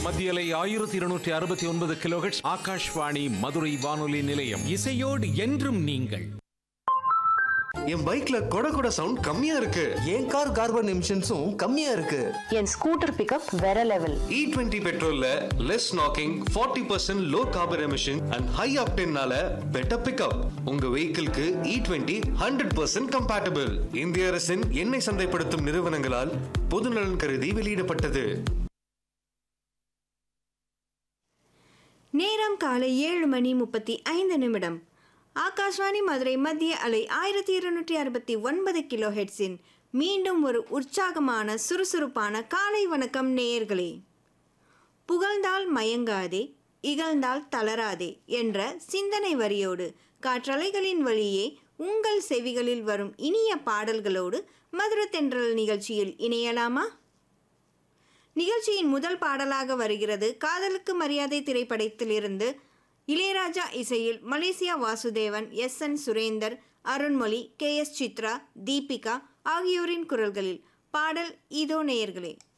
மத்தியலை ஆயிரத்தி இருநூற்றி அறுபத்தி ஒன்பது கிலோஹெட்ஸ் ஆகாஷ்வாணி மதுரை வானொலி நிலையம் இசையோடு என்றும் நீங்கள் என் பைக்ல கொட கொட சவுண்ட் கம்மியா இருக்கு என் கார் கார்பன் எமிஷன்ஸும் கம்மியா இருக்கு என் ஸ்கூட்டர் பிக்கப் வேற லெவல் இ டுவெண்ட்டி பெட்ரோல்ல less knocking forty percent low carbon emission and high ஆப்டென்னால பெட்டர் பிக்கப் உங்க வெஹிக்கிள்க்கு E twenty hundred percent compatible இந்திய அரசின் எண்ணெய் சந்தைப்படுத்தும் நிறுவனங்களால் பொதுநலன் கருதி வெளியிடப்பட்டது நேரம் காலை ஏழு மணி முப்பத்தி ஐந்து நிமிடம் ஆகாஷ்வாணி மதுரை மத்திய அலை ஆயிரத்தி இருநூற்றி அறுபத்தி ஒன்பது கிலோ ஹெட்ஸின் மீண்டும் ஒரு உற்சாகமான சுறுசுறுப்பான காலை வணக்கம் நேயர்களே புகழ்ந்தால் மயங்காதே இகழ்ந்தால் தளராதே என்ற சிந்தனை வரியோடு காற்றலைகளின் வழியே உங்கள் செவிகளில் வரும் இனிய பாடல்களோடு மதுர தென்றல் நிகழ்ச்சியில் இணையலாமா நிகழ்ச்சியின் முதல் பாடலாக வருகிறது காதலுக்கு மரியாதை திரைப்படத்திலிருந்து இளையராஜா இசையில் Malaysia Vasudevan S N Surendar Arunmozhi K S Chithra Deepika ஆகியோரின் குரல்களில் பாடல் இதோ நேயர்களே